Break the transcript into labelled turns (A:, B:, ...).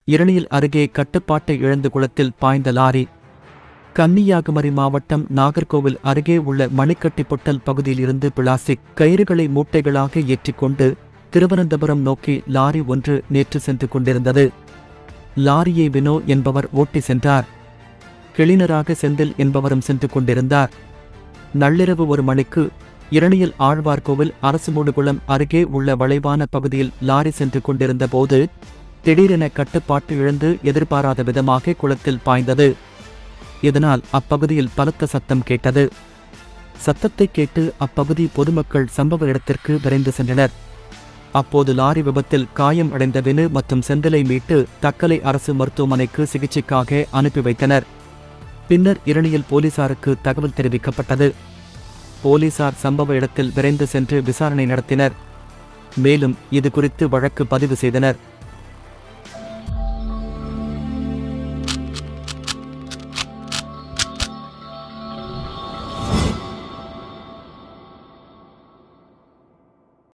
A: இரணியல் அருகே கட்டுப்பாட்டை இழந்து குளத்தில் பாய்ந்த லாரி கன்னியாகுமரி மாவட்டம் நாகர்கோவில் அருகே உள்ள மணிக்கட்டி பொட்டல் பகுதியில் இருந்து பிளாஸ்டிக் கயிறுகளை மூட்டைகளாக ஏற்றிக்கொண்டு திருவனந்தபுரம் நோக்கி லாரி ஒன்று நேற்று சென்று கொண்டிருந்தது லாரியை வினோ என்பவர் ஓட்டி சென்றார் கிளினராக செந்தில் என்பவரும் சென்று கொண்டிருந்தார் நள்ளிரவு ஒரு மணிக்கு இரணியல் ஆழ்வார்கோவில் அரசுமூடுகுளம் அருகே உள்ள வளைவான பகுதியில் லாரி சென்று கொண்டிருந்த போது திடீரென கட்டுப்பாட்டு இழந்து எதிர்பாராத விதமாக குளத்தில் பாய்ந்தது இதனால் அப்பகுதியில் பலத்த சத்தம் கேட்டது சத்தத்தை கேட்டு அப்பகுதி பொதுமக்கள் சம்பவ இடத்திற்கு விரைந்து சென்றனர் அப்போது லாரி விபத்தில் காயம் அடைந்த வினு மற்றும் செந்திலை மீட்டு தக்கலை அரசு மருத்துவமனைக்கு சிகிச்சைக்காக அனுப்பி வைத்தனர் பின்னர் இரணியல் போலீசாருக்கு தகவல் தெரிவிக்கப்பட்டது போலீசார் சம்பவ இடத்தில் விரைந்து சென்று விசாரணை நடத்தினர் மேலும் இது குறித்து வழக்கு பதிவு செய்தனர்